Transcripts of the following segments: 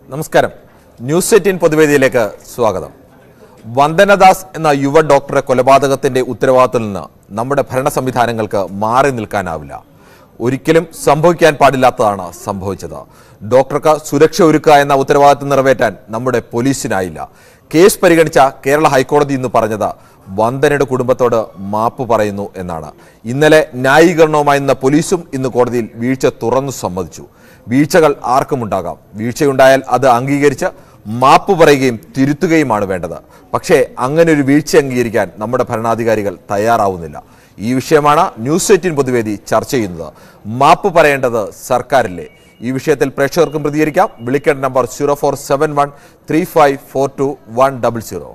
നമസ്കാരം news eighteen പൊതുവേദിയിലേക്ക് സ്വാഗതം വന്ദനദാസ് എന്ന യുവ ഡോക്ടറെ കൊലപാതകത്തിന്റെ ഉത്തരവാദിത്തത്തിൽ നിന്ന് നമ്മുടെ ഭരണ സംവിധാനങ്ങൾക്ക് മാറി നിൽക്കാനാവില്ല ഒരിക്കലും സംഭവിക്കാൻ പാടില്ലാത്തതാണ് സംഭവിച്ചത് ഡോക്ടർക്ക് സുരക്ഷ ഒരുക്കുക എന്ന ഉത്തരവാദിത്തം നിറവേറ്റാൻ നമ്മുടെ പോലീസിനായില്ല കേസ് പരിഗണിച്ച കേരള ഹൈക്കോടതി ഇന്ന് പറഞ്ഞത് വന്ദനയുടെ കുടുംബത്തോട് മാപ്പ് പറയുന്നു എന്നാണ് ഇന്നലെ ന്യായീകരണവുമായി നിന്ന പോലീസും ഇന്ന് കോടതിയിൽ വീഴ്ച തുറന്നു സമ്മതിച്ചു വീഴ്ചകൾ ആർക്കുമുണ്ടാകാം വീഴ്ചയുണ്ടായാൽ അത് അംഗീകരിച്ച് മാപ്പ് പറയുകയും തിരുത്തുകയുമാണ് വേണ്ടത് പക്ഷേ അങ്ങനെ ഒരു വീഴ്ച അംഗീകരിക്കാൻ നമ്മുടെ ഭരണാധികാരികൾ തയ്യാറാവുന്നില്ല ഈ വിഷയമാണ് ന്യൂസ് എയ്റ്റീൻ പൊതുവേദി ചർച്ച ചെയ്യുന്നത് മാപ്പ് പറയേണ്ടത് സർക്കാരില്ലേ ഈ വിഷയത്തിൽ പ്രേക്ഷകർക്കും പ്രതികരിക്കാം വിളിക്കേണ്ട number zero four seven one three five four two one double zero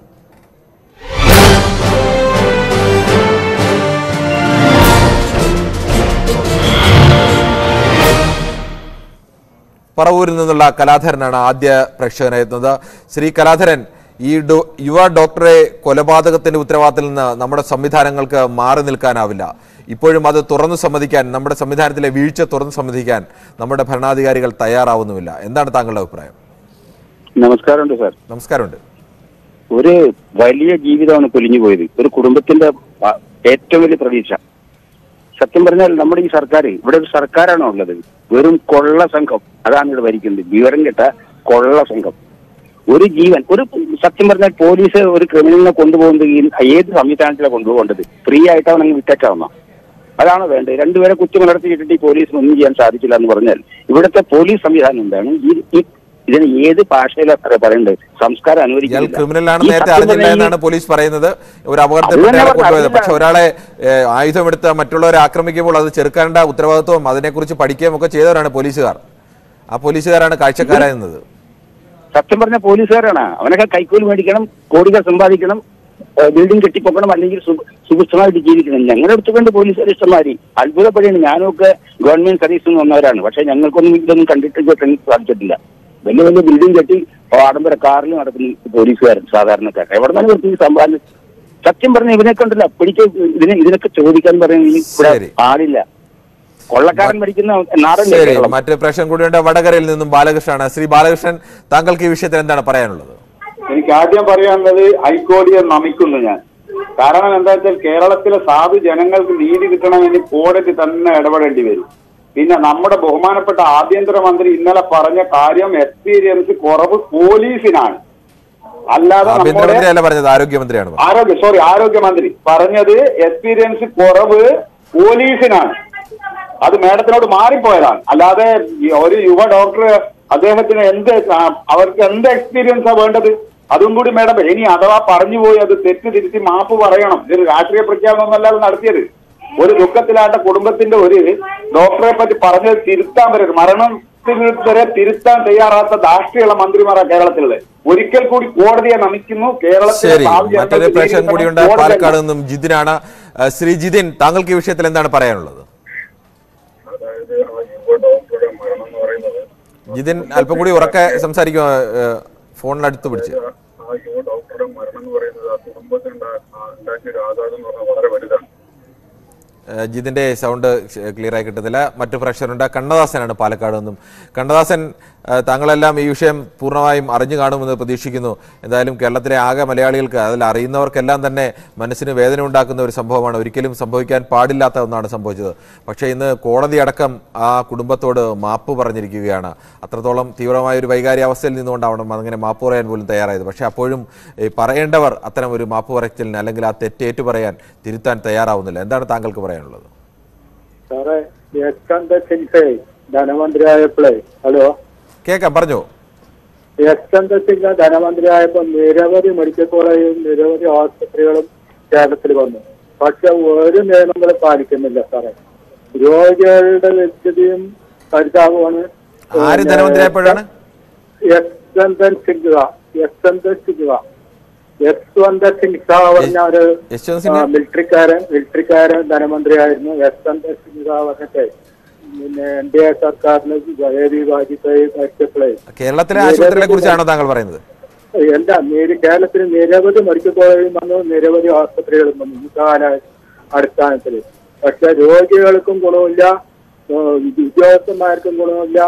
പറവൂരിൽ നിന്നുള്ള കലാധരനാണ് ആദ്യ പ്രേക്ഷകനായിരുന്നത് ശ്രീ കലാധരൻ ഈ ഡോ യുവ ഡോക്ടറെ കൊലപാതകത്തിന്റെ ഉത്തരവാദിത്തത്തിൽ നിന്ന് നമ്മുടെ സംവിധാനങ്ങൾക്ക് മാറി നിൽക്കാനാവില്ല ഇപ്പോഴും അത് തുറന്നു സമ്മതിക്കാൻ നമ്മുടെ സംവിധാനത്തിലെ വീഴ്ച തുറന്നു സമ്മതിക്കാൻ നമ്മുടെ ഭരണാധികാരികൾ തയ്യാറാവുന്നുമില്ല എന്താണ് താങ്കളുടെ അഭിപ്രായം നമസ്കാരമുണ്ട് സാർ നമസ്കാരമുണ്ട് ഒരു വലിയ ജീവിതമാണ് പൊലിഞ്ഞു പോയത് ഒരു കുടുംബത്തിന്റെ ആ, ഏറ്റവും വലിയ പ്രതീക്ഷ സത്യം പറഞ്ഞാൽ നമ്മുടെ ഈ സർക്കാർ ഇവിടെ ഒരു സർക്കാരാണോ ഉള്ളത് വെറും കൊള്ള സംഘം അതാണ് ഇവിടെ ഭരിക്കുന്നത് വിവരം കെട്ട കൊള്ള സംഘം ഒരു ജീവൻ ഒരു സത്യം പറഞ്ഞാൽ പോലീസ് ഒരു ക്രിമിനലിനെ കൊണ്ടുപോകുന്നത് ഈ ഏത് സംവിധാനത്തിലാണ് കൊണ്ടുപോകേണ്ടത് ഫ്രീ ആയിട്ടാണ് അങ്ങ് വിട്ടേക്കാവുന്ന അതാണ് വേണ്ടത് രണ്ടുപേരെ കുറ്റമുണർത്തി കിട്ടിട്ട് ഈ പോലീസിന് ഒന്നും ചെയ്യാൻ സാധിച്ചില്ല എന്ന് പറഞ്ഞാൽ ഇവിടുത്തെ പോലീസ് സംവിധാനം എന്താണ് ഈ ഈ- ഇതിന് ഏത് ഭാഷയിലാണ് സാറേ പറയേണ്ടത് സംസ്കാരം ഇയാൾ അനുവദിക്കുന്നില്ല ക്രിമിനലാണെന്ന് ഈ നേരത്തെ സത്യം അറിഞ്ഞില്ല പറഞ്ഞാൽ ഈ- എന്നാണ് പോലീസ് പറയുന്നത് ഒരു അത് അപകടത്തിൽപ്പെട്ട തന്നെ ആളെ പറഞ്ഞത്. കൊണ്ടുപോയത് അതില്ല. പക്ഷെ ഒരാളെ ഏഹ്, ആയുധമെടുത്ത് മറ്റുള്ളവരെ ആക്രമിക്കുമ്പോൾ അത് ചെറുക്കേണ്ട ഉത്തരവാദിത്വം അതിനെക്കുറിച്ച് പഠിക്കുകയും ഒക്കെ ചെയ്തവരാണ് പോലീസുകാർ ആ പോലീസുകാരാണ് കാഴ്ചക്കാരായിരുന്നത് സത്യം പറഞ്ഞ പോലീസുകാരാണ് അവനൊക്കെ കൈക്കൂലി മേടിക്കണം കോടികൾ സമ്പാദിക്കണം ഏഹ് ബിൽഡിംഗ് കെട്ടിപ്പൊക്കണം അല്ലെങ്കിൽ സു- സുഭിക്ഷമായിട്ട് ജീവിക്കണം ഞങ്ങളുടെ അടുത്തുകൊണ്ട് പോലീസുകാർ ഇഷ്ടമാരി അത്ഭുതപ്പെടുകയാണ് ഞാനൊക്കെ ഗവൺമെന്റ് സർവീസിൽ നിന്ന് വന്നവരാണ് പക്ഷെ ഞങ്ങൾക്കൊന്നും ഇതൊന്നും കണ്ടിട്ട് ഇതൊന്നും സാധിച്ചിട്ടില്ല വലിയ വലിയ ബിൽഡിംഗ് കെട്ടി ആഡംബര കാറിൽ നടക്കുന്ന പോലീസുകാരൻ സാധാരണക്കാർ എവിടെ നിന്നാണ് ഇവർക്ക് ഈ സമ്പാദനം സത്യം പറഞ്ഞ ഇവനെ കണ്ടില്ല പിടിച്ച് ഇതിനെ ഇതിനൊക്കെ ചോദിക്കാൻ പറയുന്ന ഈ ഇവിടെ ശരി. ആളില്ല കൊള്ളക്കാരൻ ഭരിക്കുന്ന നാടല്ലേ ശരി കേരളം മറ്റു പ്രശ്നം കൂടിയുണ്ട് വടകരയിൽ നിന്നും ബാലകൃഷ്ണനാണ് ശ്രീ ബാലകൃഷ്ണൻ താങ്കൾക്ക് ഈ വിഷയത്തിൽ എന്താണ് പറയാനുള്ളത് എനിക്ക് ആദ്യം പറയാനുള്ളത് ഹൈക്കോടതിയെ നമിക്കുന്നു ഞാൻ കാരണം എന്താ വെച്ചാൽ കേരളത്തിലെ സാധു ജനങ്ങൾക്ക് നീതി കിട്ടണമെങ്കിൽ കോടതി തന്നെ ഇടപെടേണ്ടി വരും പിന്നെ നമ്മുടെ ബഹുമാനപ്പെട്ട ആഭ്യന്തരമന്ത്രി ഇന്നലെ പറഞ്ഞ കാര്യം എക്സ്പീരിയൻസ് കുറവ് പോലീസിനാണ് അല്ലാതെ നമ്മുടെ ആഭ്യന്തരമന്ത്രി അല്ല പറഞ്ഞത് ആരോഗ്യമന്ത്രിയാണ് പറഞ്ഞത്. ആരോഗ്യ സോറി ആരോഗ്യമന്ത്രി പറഞ്ഞത് എക്സ്പീരിയൻസ് കുറവ് പോലീസിനാണ് അത് മേഡത്തിനോട് മാറിപ്പോയതാണ് അല്ലാതെ ഈ ഒരു യുവ ഡോക്ടർ അദ്ദേഹത്തിന് എന്ത് ആ, അവർക്ക് എന്ത് എക്സ്പീരിയൻസാ വേണ്ടത് അതും കൂടി മേഡം ഇനി അഥവാ പറഞ്ഞു പോയി അത് തെറ്റ് തിരുത്തി മാപ്പ് പറയണം ഇതൊരു രാഷ്ട്രീയ പ്രഖ്യാപനമൊന്നല്ലാതെ നടത്തിയത് ഒരു ദുഃഖത്തിലാണ്ട കുടുംബത്തിന്റെ ഒരു ഡോക്ടറെ പറ്റി പറഞ്ഞത് തിരുത്താൻ വരെ മരണത്തിൽ വരെ തിരുത്താൻ തയ്യാറാത്ത ധാർഷ്ട്രീയമുള്ള മന്ത്രിമാരാ കേരളത്തിലുള്ളത് ഒരിക്കൽ കൂടി കോടതിയെ നമിക്കുന്നു കേരളത്തിലെ ശരി സാധു ജനങ്ങൾക്ക് മറ്റൊരു നീതി പ്രശ്നം കിട്ടണം. കൂടിയുണ്ട് കോടതി പാലക്കാട് നിന്നും ജിതിനാണ് ഏഹ്, ശ്രീ ജിതിൻ താങ്കൾക്ക് ഈ വിഷയത്തിൽ എന്താണ് പറയാനുള്ളത് അതായത് ആ യുവ ഡോക്ടറുടെ മരണം എന്ന് പറയുന്നത് ജിതിൻ അല്പം കൂടി ഉറക്കെ സംസാരിക്കും ഫോണിനടുത്ത് പിടിച്ച് ആ യുവ ഡോക്ടറുടെ മരണം എന്ന് പറയുന്നത് ആ കുടുംബത്തിന് ഉണ്ടാ- ആ ഉണ്ടാക്കിയ ഒരു ആഘാതം എന്ന് പറഞ്ഞാൽ വളരെ വലുതാണ് ഏഹ് ജിതിന്റെ സൗണ്ട് ക്ലിയർ ആയി കിട്ടുന്നില്ല മറ്റു പ്രേക്ഷകരുണ്ട് കണ്ണദാസനാണ് പാലക്കാട് നിന്നും കണ്ണദാസൻ ഏഹ് താങ്കളെല്ലാം ഈ വിഷയം പൂർണ്ണമായും അറിഞ്ഞു കാണുമെന്ന് പ്രതീക്ഷിക്കുന്നു എന്തായാലും കേരളത്തിലെ ആകെ മലയാളികൾക്ക് അതിൽ അറിയുന്നവർക്കെല്ലാം തന്നെ മനസ്സിന് വേദന ഉണ്ടാക്കുന്ന ഒരു സംഭവമാണ് ഒരിക്കലും സംഭവിക്കാൻ പാടില്ലാത്ത ഒന്നാണ് സംഭവിച്ചത് പക്ഷേ ഇന്ന് കോടതി അടക്കം ആ കുടുംബത്തോട് മാപ്പ് പറഞ്ഞിരിക്കുകയാണ് അത്രത്തോളം തീവ്രമായ ഒരു വൈകാര്യാവസ്ഥയിൽ നിന്നുകൊണ്ടാവണം അങ്ങനെ മാപ്പ് പറയാൻ പോലും തയ്യാറായത് പക്ഷേ അപ്പോഴും ഈ പറയേണ്ടവർ അത്തരം ഒരു മാപ്പ് പറച്ചിലിന് അല്ലെങ്കിൽ ആ തെറ്റേറ്റു പറയാൻ തിരുത്താൻ തയ്യാറാവുന്നില്ല എന്താണ് താങ്കൾക്ക് പറയാനുള്ളത് സാറേ യശ്വന്ത് സിൻഹെ ധനമന്ത്രിയായപ്പോഴേ ഹലോ കേൾക്കാം പറഞ്ഞോ യശ്വന്ത് സിൻഹ ധനമന്ത്രിയായപ്പോൾ നിരവധി മെഡിക്കൽ കോളേജും നിരവധി ആശുപത്രികളും കേരളത്തിൽ വന്നു പക്ഷെ ഒരു നിയമങ്ങളും പാലിക്കുന്നില്ല സാറേ രോഗികളുടെ വ്യക്തിയും പരിതാപമാണ് ആര് ധനമന്ത്രിയായപ്പോഴാണ് യശ്വന്തൻ സിൻഹ യശ്വന്ത് സിൻഹ യശ്വന്ത് സിൻഹ പറഞ്ഞ ഒരു യശ്വന്ത് സിൻഹ? ആ, മിലിറ്ററിക്കാരൻ മിലിറ്ററിക്കാരൻ ധനമന്ത്രിയായിരുന്നു യശ്വന്ത് സിൻഹ പറഞ്ഞിട്ട് പിന്നെ എൻ ഡി എ സർക്കാരിന് ജയതി വാജ്പേയി മരിച്ചപ്പോഴേ കേരളത്തിലെ ആശുപത്രികളെ കുറിച്ചാണോ താങ്കൾ പറയുന്നത് എന്താ നിര- കേരളത്തിൽ നിരവധി മെഡിക്കൽ കോളേജും വന്നു നിരവധി ആശുപത്രികളും വന്നു ഈ കാല അടിസ്ഥാനത്തിൽ പക്ഷെ രോഗികൾക്കും ഗുണമില്ല ഏഹ് ഉദ്യോഗസ്ഥന്മാർക്കും ഗുണമില്ല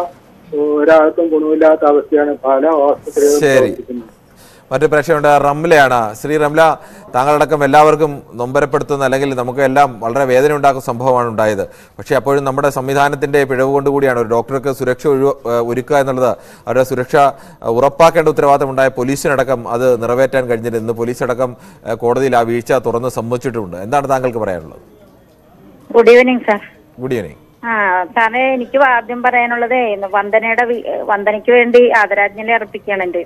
ഒരാൾക്കും ഗുണമില്ലാത്ത അവസ്ഥയാണ് പല ഹോസ്പിറ്റലുകളും ശരി. പ്രവർത്തിക്കുന്നത് മറ്റു പ്രേക്ഷകരുണ്ട് റംലയാണ് ശ്രീ റംല താങ്കളടക്കം എല്ലാവർക്കും നൊമ്പരപ്പെടുത്തുന്ന അല്ലെങ്കിൽ നമുക്ക് എല്ലാം വളരെ വേദന ഉണ്ടാക്കുന്ന സംഭവമാണ് ഉണ്ടായത് പക്ഷേ അപ്പോഴും നമ്മുടെ സംവിധാനത്തിന്റെ പിഴവ് കൊണ്ടുകൂടിയാണ് ഒരു ഡോക്ടർക്ക് സുരക്ഷ ഒഴിവ ഏഹ് ഒരുക്കുക എന്നുള്ളത് അവരുടെ സുരക്ഷ ഏഹ് ഉറപ്പാക്കേണ്ട ഉത്തരവാദിത്തം ഉണ്ടായ പോലീസിനടക്കം അത് നിറവേറ്റാൻ കഴിഞ്ഞിട്ട് ഇന്ന് പോലീസടക്കം ഏഹ് കോടതിയിൽ ആ വീഴ്ച തുറന്ന് സമ്മതിച്ചിട്ടുമുണ്ട് എന്താണ് താങ്കൾക്ക് പറയാനുള്ളത് good evening sir good evening ആ സാറേ എനിക്ക് ആദ്യം പറയാനുള്ളത് വന്ദനയുടെ വി- വന്ദനയ്ക്ക് വേണ്ടി ആദരാജ്ഞലി അർപ്പിക്കുകയാണ് എൻ്റെ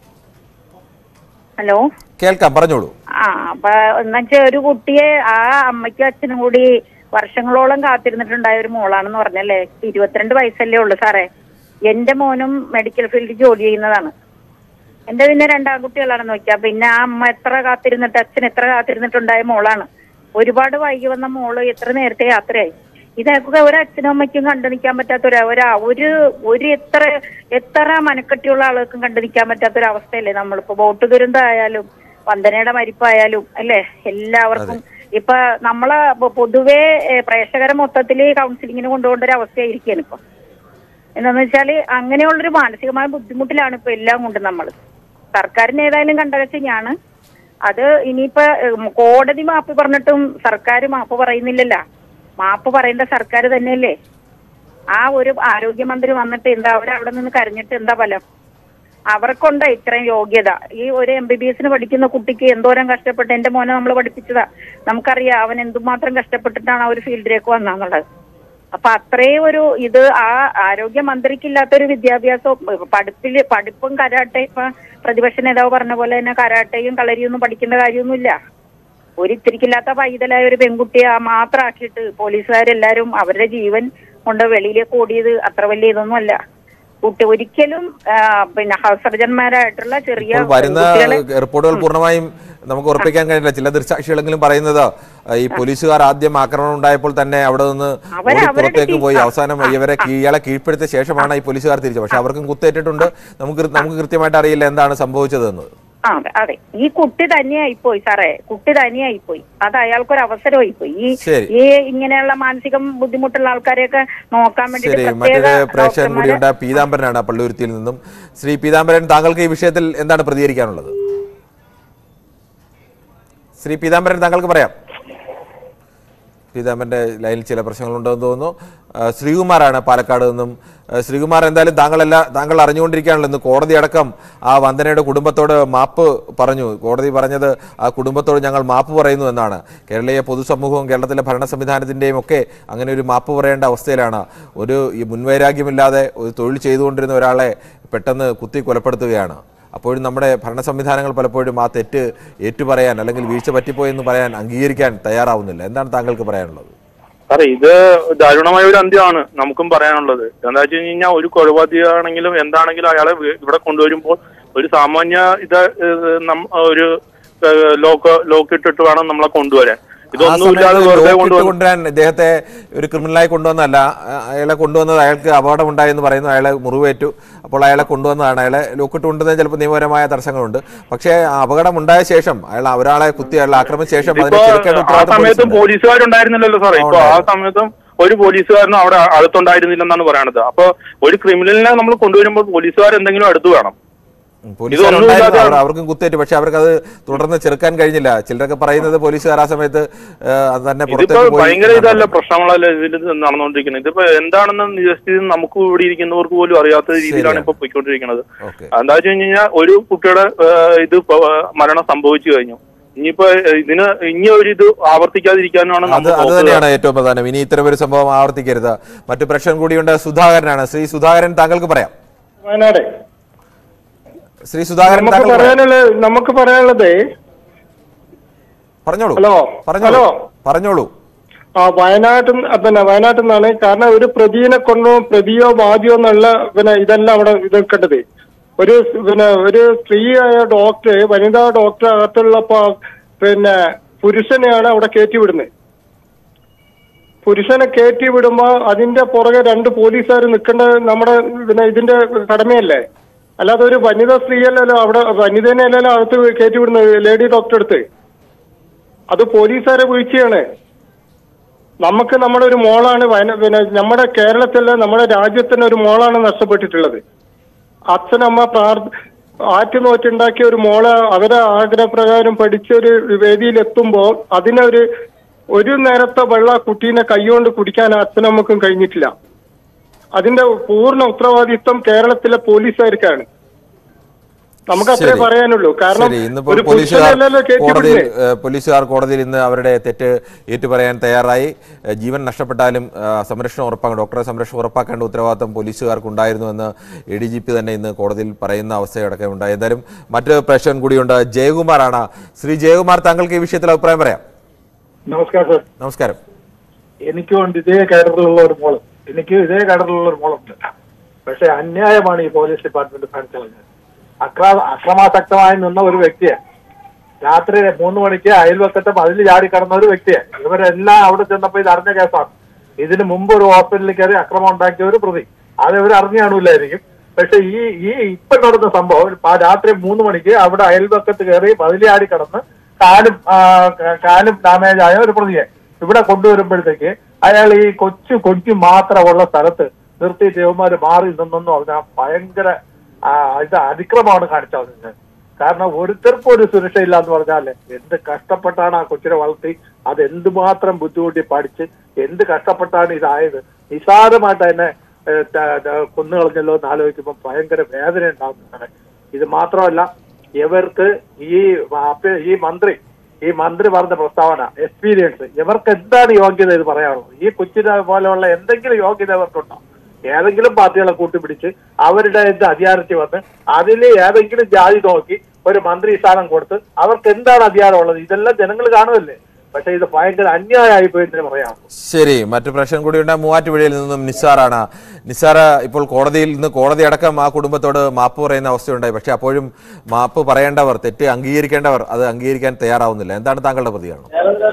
ഹലോ കേൾക്കാം പറഞ്ഞോളൂ ആ അപ്പൊ എന്നുവെച്ചാൽ ഒരു കുട്ടിയെ ആ അമ്മയ്ക്കും അച്ഛനും കൂടി വർഷങ്ങളോളം കാത്തിരുന്നിട്ടുണ്ടായ ഒരു മോളാണെന്ന് പറഞ്ഞല്ലേ ഇരുപത്തിരണ്ട് വയസ്സല്ലേ ഉള്ളു സാറേ എന്റെ മോനും മെഡിക്കൽ ഫീൽഡിൽ ജോലി ചെയ്യുന്നതാണ് എന്റെ പിന്നെ രണ്ടാൺകുട്ടികളാണെന്ന് നോക്കിയാ പിന്നെ ആ അമ്മ എത്ര കാത്തിരുന്നിട്ട് അച്ഛൻ എത്ര കാത്തിരുന്നിട്ടുണ്ടായ മോളാണ് ഒരുപാട് വൈകി വന്ന മോള് എത്ര നേരത്തെ യാത്രയായി ഇതൊക്കെ ഒരു അച്ഛനും അമ്മയ്ക്കും കണ്ടു നിൽക്കാൻ പറ്റാത്ത ഒരു ഒരു ഒരു ഒരു എത്ര എത്ര മനക്കെട്ടിയുള്ള ആളുകൾക്കും കണ്ടു നിൽക്കാൻ പറ്റാത്ത ഒരു അവസ്ഥയല്ലേ നമ്മളിപ്പോ ബോട്ട് ദുരന്തമായാലും വന്ദനയുടെ മരിപ്പായാലും അല്ലേ എല്ലാവർക്കും ഇപ്പൊ നമ്മളെ പൊ- പൊതുവേ ഏഹ്, പ്രേക്ഷകരെ മൊത്തത്തില് കൗൺസിലിങ്ങിന് കൊണ്ടുപോകേണ്ട ഒരു അവസ്ഥയായിരിക്കാണ് ഇപ്പൊ എന്താന്ന് വെച്ചാല് അങ്ങനെയുള്ളൊരു മാനസികമായ ബുദ്ധിമുട്ടിലാണ് ഇപ്പൊ എല്ലാം കൊണ്ട് നമ്മൾ സർക്കാരിന് ഏതായാലും കണ്ടകച്ചിഞ്ഞാണ് അത് ഇനിയിപ്പോ ഉം, കോടതി മാപ്പ് പറഞ്ഞിട്ടും സർക്കാർ മാപ്പ് പറയുന്നില്ലല്ലോ മാപ്പ് പറയേണ്ട സർക്കാർ തന്നെയല്ലേ ആ ഒരു ആരോഗ്യമന്ത്രി വന്നിട്ട് എന്താ അവരവിടെ നിന്ന് കരഞ്ഞിട്ട് എന്താ ഫലം അവർക്കുണ്ട് ഇത്രയും യോഗ്യത ഈ ഒരു എം ബി ബി എസിന് പഠിക്കുന്ന കുട്ടിക്ക് എന്തോരം കഷ്ടപ്പെട്ട് എന്റെ മോനെ നമ്മൾ പഠിപ്പിച്ചതാ നമുക്കറിയാം അവൻ എന്തുമാത്രം കഷ്ടപ്പെട്ടിട്ടാണ് ആ ഒരു ഫീൽഡിലേക്ക് വന്നാന്നുള്ളത് അപ്പൊ അത്രയും ഒരു ഇത് ആ ആരോഗ്യ മന്ത്രിക്കില്ലാത്തൊരു വിദ്യാഭ്യാസവും പഠിപ്പില് പഠിപ്പും കരാട്ടെ ഇപ്പൊ പ്രതിപക്ഷ നേതാവ് പറഞ്ഞ പോലെ തന്നെ കരാട്ടയും കളരിയും ഒന്നും പഠിക്കേണ്ട കാര്യമൊന്നുമില്ല ഒരു ഇത്തിരിക്കില്ലാത്ത പൈതലായ ഒരു പെൺകുട്ടിയെ ആ മാത്രം ആക്കിയിട്ട് പോലീസുകാരെല്ലാരും അവരുടെ ജീവൻ കൊണ്ട് വെളിയിലേക്ക് ഓടിയത് അത്ര വലിയ ഇതൊന്നും അല്ല കുട്ടി ഒരിക്കലും ആ, പിന്നെ ഹൗസ് സർജന്മാരായിട്ടുള്ള ചെറിയ ഇപ്പോൾ വരുന്ന പെൺകുട്ടികളെ റിപ്പോർട്ടുകൾ പൂർണ്ണമായും നമുക്ക് ഉറപ്പിക്കാൻ കഴിയില്ല ചില ദൃക്സാക്ഷികളെങ്കിലും പറയുന്നത് ഈ പോലീസുകാർ ആദ്യം ആക്രമണം ഉണ്ടായപ്പോൾ തന്നെ അവിടെ നിന്ന് അവര് ഓടി അവരുടെ പുറത്തേക്ക് ടീം- പോയി ആ, അവസാനം ആ, ഇവരെ ഇയാളെ കീഴ്പ്പെടുത്തിയ ശേഷമാണ് ഈ പോലീസുകാർ തിരിച്ചത് പക്ഷെ അവർക്കും കുത്തേറ്റിട്ടുണ്ട് നമുക്ക് നമുക്ക് കൃത്യമായിട്ട് അറിയില്ല എന്താണ് സംഭവിച്ചതെന്ന് ആ അതെ അതെ ഈ കുട്ടി തന്നെയായിപ്പോയി സാറേ കുട്ടി തന്നെയായിപ്പോയി അത് അയാൾക്കൊരു അവസരമായിപ്പോയി ഈ ശരി. ഈ ഇങ്ങനെയുള്ള മാനസികം ബുദ്ധിമുട്ടുള്ള ആൾക്കാരെയൊക്കെ നോക്കാൻ ശരി വേണ്ടിട്ട് മറ്റൊരു പ്രത്യേക പ്രേക്ഷകൻ ഡോക്ടർമാരെ കൂടിയുണ്ട് പീതാംബരനാണ് പള്ളുരുത്തിയിൽ നിന്നും ശ്രീ പീതാംബരൻ താങ്കൾക്ക് ഈ വിഷയത്തിൽ എന്താണ് പ്രതികരിക്കാനുള്ളത് ശ്രീ പീതാംബരൻ താങ്കൾക്ക് പറയാം പീതാംബരന്റെ ലൈനിൽ ചില പ്രശ്നങ്ങളുണ്ടെന്ന് തോന്നുന്നു ആ, ശ്രീകുമാറാണ് പാലക്കാട് നിന്നും ആ, ശ്രീകുമാർ എന്തായാലും താങ്കളെല്ലാം താങ്കൾ അറിഞ്ഞുകൊണ്ടിരിക്കുകയാണല്ലോ ഇന്ന് കോടതി അടക്കം ആ വന്ദനയുടെ കുടുംബത്തോട് മാപ്പ് പറഞ്ഞു കോടതി പറഞ്ഞത് ആ കുടുംബത്തോട് ഞങ്ങൾ മാപ്പ് പറയുന്നു എന്നാണ് കേരളീയ പൊതുസമൂഹവും കേരളത്തിലെ ഭരണ സംവിധാനത്തിന്റെയും ഒക്കെ അങ്ങനെ ഒരു മാപ്പ് പറയേണ്ട അവസ്ഥയിലാണ് ഒരു ഈ മുൻവൈരാഗ്യമില്ലാതെ ഒരു തൊഴിൽ ചെയ്തുകൊണ്ടിരുന്ന ഒരാളെ പെട്ടെന്ന് കുത്തി കൊലപ്പെടുത്തുകയാണ് അപ്പോഴും നമ്മുടെ ഭരണ സംവിധാനങ്ങൾ പലപ്പോഴും ആ തെറ്റ് ഏറ്റുപറയാൻ അല്ലെങ്കിൽ വീഴ്ച പറ്റിപ്പോയെന്ന് പറയാൻ അംഗീകരിക്കാൻ തയ്യാറാവുന്നില്ല എന്താണ് താങ്കൾക്ക് പറയാനുള്ളത് സാറേ ഇത് ദാരുണമായ ഒരു അന്ത്യമാണ് നമുക്കും പറയാനുള്ളത് എന്താ വെച്ച് കഴിഞ്ഞാൽ ഒരു കൊലപാതകമാണെങ്കിലും എന്താണെങ്കിലും അയാളെ വീ- ഇവിടെ കൊണ്ടുവരുമ്പോൾ ഒരു സാമാന്യ ഇത് ഏഹ്, നം- ഒരു ഏഹ്, ലോക്ക് ലോക്ക് ഇട്ടിട്ട് വേണം നമ്മളെ കൊണ്ടുവരാൻ ആ ഇതൊന്നുമില്ലാതെ സമയത്ത് വെറുതെ ലോക്കിട്ട് കൊണ്ടുവന്നു കൊണ്ടുവരാൻ ഇദ്ദേഹത്തെ ഒരു ക്രിമിനലായി കൊണ്ടുവന്നല്ല ആ, അയാളെ കൊണ്ടുവന്നത് അയാൾക്ക് അപകടമുണ്ടായി എന്ന് പറയുന്നു അയാളെ മുറിവേറ്റു അപ്പോൾ അയാളെ കൊണ്ടുവന്നതാണ് അയാളെ ലോക്കിട്ട് കൊണ്ടുവന്നതിന് ചിലപ്പോൾ നിയമപരമായ തടസ്സങ്ങളുണ്ട് പക്ഷേ ആ അപകടം ഉണ്ടായ ശേഷം അയാൾ ഒരാളെ കുത്തി അയാളെ ആക്രമിച്ച ശേഷം അതിനെ ഇപ്പൊ ചെറുക്കേണ്ട ആ ഉത്തരവാദിത്വം സമയത്തും പോലീസിനുണ്ട്. പോലീസുകാരുണ്ടായിരുന്നില്ലല്ലോ സാറേ ഇപ്പൊ ആ സമയത്തും ഒരു പോലീസുകാരനും അവിടെ അടുത്തുണ്ടായിരുന്നില്ലെന്നാണ് പറയണത് അപ്പൊ ഒരു ക്രിമിനലിനെ നമ്മൾ കൊണ്ടുവരുമ്പോൾ പോലീസുകാർ എന്തെങ്കിലും അടുത്ത് വേണം പോലീസുകാർ ഇതൊന്നും ഉണ്ടായിരുന്നു. ഇല്ലാതെ- അവർ- അവർക്കും കുത്തേറ്റു പക്ഷെ അവർക്ക് അത് തുടർന്ന് ചെറുക്കാൻ കഴിഞ്ഞില്ല ചിലരൊക്കെ പറയുന്നത് പോലീസുകാർ ആ സമയത്ത് ആ, അത് തന്നെ ഇതിപ്പോ പുറത്തേക്ക് പോയി ഭയങ്കര എന്നാണ് ഇതല്ല പറയുന്നത്. പ്രശ്നങ്ങളല്ല ഇതിൽ നടന്നുകൊണ്ടിരിക്കുന്നത് ഇതിപ്പോ എന്താണെന്ന് നിജസ്ഥിതി നമുക്ക് ഇവിടെ ഇരിക്കുന്നവർക്ക് പോലും അറിയാത്ത രീതിയിലാണ് ശരിയാണ്. ഇപ്പൊ പോയിക്കൊണ്ടിരിക്കുന്നത് ഓക്കെ എന്താ വെച്ച് കഴിഞ്ഞാൽ ഒരു കുട്ടിയുടെ ഏഹ്, ഇത് ഇപ്പൊ, ഏഹ്, മരണം സംഭവിച്ചു കഴിഞ്ഞു ഇനിയിപ്പോ ഏഹ്, ഇതിന് ഇനി ഒരു ഇത് ആവർത്തിക്കാതിരിക്കാനാണ് അത് നമ്മൾ അത് നോക്കുക തന്നെയാണ് ഏറ്റവും പ്രധാനം ഇനി ഇത്തരം ഒരു സംഭവം ആവർത്തിക്കരുത് മറ്റു പ്രശ്നം കൂടിയുണ്ട് സുധാകരനാണ് ശ്രീ സുധാകരൻ താങ്കൾക്ക് പറയാം വയനാട് ശ്രീ സുധാകരൻ നമുക്ക് താങ്കൾ പറയാം. പറയാനുള്ള നമുക്ക് പറയാനുള്ളത് പറഞ്ഞോളൂ ഹലോ. പറഞ്ഞോളൂ ഹലോ. പറഞ്ഞോളൂ ആ വയനാട്ടിൽ പിന്നെ വയനാട്ടിൽ നിന്നാണ് കാരണം ഒരു പ്രതിയെ കൊണ്ടോ പ്രതിയോ വാദിയോ എന്നുള്ള പിന്നെ ഇതല്ല അവിടെ ഇത് നിൽക്കേണ്ടത് ഒരു പിന്നെ ഒരു സ്ത്രീയായ ഡോക്ടർ വനിതാ ഡോക്ടർ അകത്തുള്ള പ- പിന്നെ പുരുഷനെയാണ് അവിടെ കയറ്റി വിടുന്നത് പുരുഷനെ കയറ്റി വിടുമ്പോ അതിന്റെ പുറകെ രണ്ട് പോലീസുകാർ നിൽക്കേണ്ട നമ്മുടെ പിന്നെ ഇതിന്റെ കടമയല്ലേ അല്ലാതെ ഒരു വനിതാ സ്ത്രീയല്ലല്ലോ അവിടെ വനിതനെ അല്ലല്ലോ അകത്ത് കയറ്റി വിടുന്നത് ലേഡി ഡോക്ടർ അടുത്ത് അത് പോലീസുകാരെ വീഴ്ചയാണ് നമുക്ക് നമ്മുടെ ഒരു മോളാണ് വയന പിന്നെ നമ്മുടെ കേരളത്തിലെ നമ്മുടെ രാജ്യത്തിന് ഒരു മോളാണ് നഷ്ടപ്പെട്ടിട്ടുള്ളത് അച്ഛനമ്മ പ്രാർ ആറ്റുനോറ്റുണ്ടാക്കിയ ഒരു മോളെ അവരെ ആഗ്രഹപ്രകാരം പഠിച്ച ഒരു വേദിയിൽ എത്തുമ്പോൾ അതിനൊരു ഒരു നേരത്തെ വെള്ള കുട്ടീനെ കൈകൊണ്ട് കുടിക്കാൻ അച്ഛനമ്മക്കും കഴിഞ്ഞിട്ടില്ല അതിന്റെ പൂർണ്ണ ഉത്തരവാദിത്വം കേരളത്തിലെ പോലീസുകാർക്കാണ് നമുക്ക് അത്രേ ശരി. പറയാനുള്ളൂ കാരണം ശരി ഇന്നിപ്പോൾ ഒരു പോലീസുകാർ പുരുഷനല്ലല്ലോ കോടതിയിൽ കയറ്റിവിടുന്നത് ഏഹ്, പോലീസുകാർ കോടതിയിൽ ഇന്ന് അവരുടെ തെറ്റ് ഏറ്റുപറയാൻ തയ്യാറായി ഏഹ്, ജീവൻ നഷ്ടപ്പെട്ടാലും ഏഹ്, സംരക്ഷണം ഉറപ്പാക്കണം ഡോക്ടറെ സംരക്ഷണം ഉറപ്പാക്കേണ്ട ഉത്തരവാദിത്തം പോലീസുകാർക്ക് ഉണ്ടായിരുന്നുവെന്ന് എ ഡി ജി പി തന്നെ ഇന്ന് കോടതിയിൽ പറയുന്ന അവസ്ഥയടക്കം ഉണ്ടായി എന്തായാലും മറ്റൊരു പ്രേക്ഷകൻ കൂടിയുണ്ട് ജയകുമാറാണ് ശ്രീ ജയകുമാർ താങ്കൾക്ക് ഈ വിഷയത്തിൽ അഭിപ്രായം പറയാം നമസ്കാരം സാർ നമസ്കാരം എനിക്കും ഉണ്ട് ഇതേ കാഡറിലുള്ള ഒരു മോള് എനിക്ക് ഇതേ കാഡറിലുള്ള ഒരു മോളുണ്ട് പക്ഷെ അന്യായമാണ് ഈ പോലീസ് ഡിപ്പാർട്ട്മെന്റ് കാണിച്ചത് അക്ര അക്രമാസക്തമായി നിന്ന ഒരു വ്യക്തിയെ രാത്രി മൂന്ന് മണിക്ക് അയൽവക്കത്തെ മതിൽ ചാടി കടന്ന ഒരു വ്യക്തിയെ ഇവരെല്ലാം അവിടെ ചെന്നപ്പോ ഇത് അറിഞ്ഞ കേസാണ് ഇതിന് മുമ്പ് ഒരു ഹോസ്പിറ്റലിൽ കയറി അക്രമം ഉണ്ടാക്കിയ ഒരു പ്രതി അത് ഇവർ അറിഞ്ഞു കാണൂലായിരിക്കും പക്ഷെ ഈ ഈ ഇപ്പൊ നടന്ന സംഭവം ആ രാത്രി മൂന്ന് മണിക്ക് അവിടെ അയൽവക്കത്ത് കയറി മതിൽ ചാടി കടന്ന് കാലും ആ, ക- കാലും ഡാമേജ് ആയ ഒരു പ്രതിയെ ഇവിടെ കൊണ്ടുവരുമ്പോഴത്തേക്ക് അയാൾ ഈ കൊച്ചു കൊച്ചു മാത്രമുള്ള സ്ഥലത്ത് നിർത്തി ദേവന്മാര് മാറി നിന്നെന്ന് പറഞ്ഞാൽ ഭയങ്കര ആ, ഇത് അതിക്രമമാണ് കാണിച്ചത് കാരണം ഒരുത്തർക്കും ഒരു സുരക്ഷയില്ല എന്ന് പറഞ്ഞാല് എന്ത് കഷ്ടപ്പെട്ടാണ് ആ കൊച്ചിനെ വളർത്തി അത് എന്തുമാത്രം ബുദ്ധിമുട്ടി പഠിച്ച് എന്ത് കഷ്ടപ്പെട്ടാണ് ഇതായത് നിസാരമായിട്ട് അതിനെ ഏഹ്, ത- ത- കൊന്നുകളഞ്ഞല്ലോ എന്ന് ആലോചിക്കുമ്പോൾ ഭയങ്കര വേദന ഉണ്ടാകുന്നതാണ് ഇത് മാത്രമല്ല ഇവർക്ക് ഈ അപ്പ- ഈ മന്ത്രി ഈ മന്ത്രി പറഞ്ഞ പ്രസ്താവന എക്സ്പീരിയൻസ് ഇവർക്ക് എന്താണ് യോഗ്യത ഇത് പറയാനുള്ളത് ഈ കൊച്ചിനെ പോലെയുള്ള എന്തെങ്കിലും യോഗ്യത ഇവർക്കുണ്ടോ ഏതെങ്കിലും പാർട്ടികളെ കൂട്ടിപ്പിടിച്ച് അവരുടെ ഇത് അധികാരത്തിൽ വന്ന് അതിൽ ഏതെങ്കിലും ജാതി നോക്കി ഒരു മന്ത്രി സ്ഥാനം കൊടുത്ത് അവർക്ക് എന്താണ് അധികാരമുള്ളത് ഇതെല്ലാം ജനങ്ങൾ കാണുമല്ലേ പക്ഷെ ഇത് ഭയങ്കര അന്യായമായി പോയി എന്ന് പറയാം ശരി മറ്റു പ്രശ്നം കൂടിയുണ്ട് മൂവാറ്റുപുഴയിൽ നിന്നും നിസ്സാറാണ് നിസ്സാർ ഇപ്പോൾ കോടതിയിൽ നിന്ന് കോടതി അടക്കം ആ കുടുംബത്തോട് മാപ്പ് പറയുന്ന അവസ്ഥയുണ്ടായി പക്ഷെ അപ്പോഴും മാപ്പ് പറയേണ്ടവർ തെറ്റ് അംഗീകരിക്കേണ്ടവർ അത് അംഗീകരിക്കാൻ തയ്യാറാവുന്നില്ല എന്താണ് താങ്കളുടെ പ്രതികരണം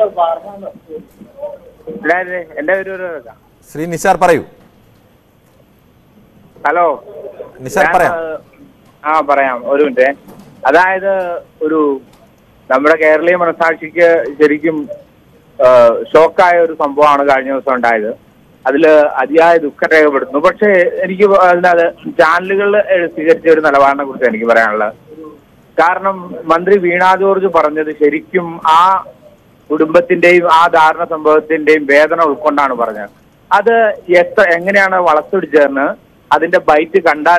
എന്റെ ഒരു ഒരു ശ്രീ നിസാർ പറയൂ ഹലോ നിസാർ ഞാൻ, പറയാം ആ പറയാം ഒരു മിനിറ്റ് അതായത് ഒരു നമ്മുടെ കേരളീയ മനസാക്ഷിക്ക് ശരിക്കും ആ, ഷോക്കായ ഒരു സംഭവമാണ് കഴിഞ്ഞ ദിവസം ഉണ്ടായത് അതിൽ അതിയായ ദുഃഖം രേഖപ്പെടുത്തുന്നു പക്ഷേ എനിക്ക് അതിനകത്ത് ചാനലുകളിൽ സ്വീകരിച്ച ഒരു നിലപാടിനെ കുറിച്ച് എനിക്ക് പറയാനുള്ളത് കാരണം മന്ത്രി വീണ ജോർജ് പറഞ്ഞത് ശരിക്കും ആ കുടുംബത്തിന്റെയും ആ ദാരുണ സംഭവത്തിന്റെയും വേദന ഉൾക്കൊണ്ടാണ് പറഞ്ഞത് അത് എത്ര എങ്ങനെയാണ് വളച്ചൊടിച്ചതെന്ന് അതിന്റെ ബൈറ്റ് കണ്ടാൽ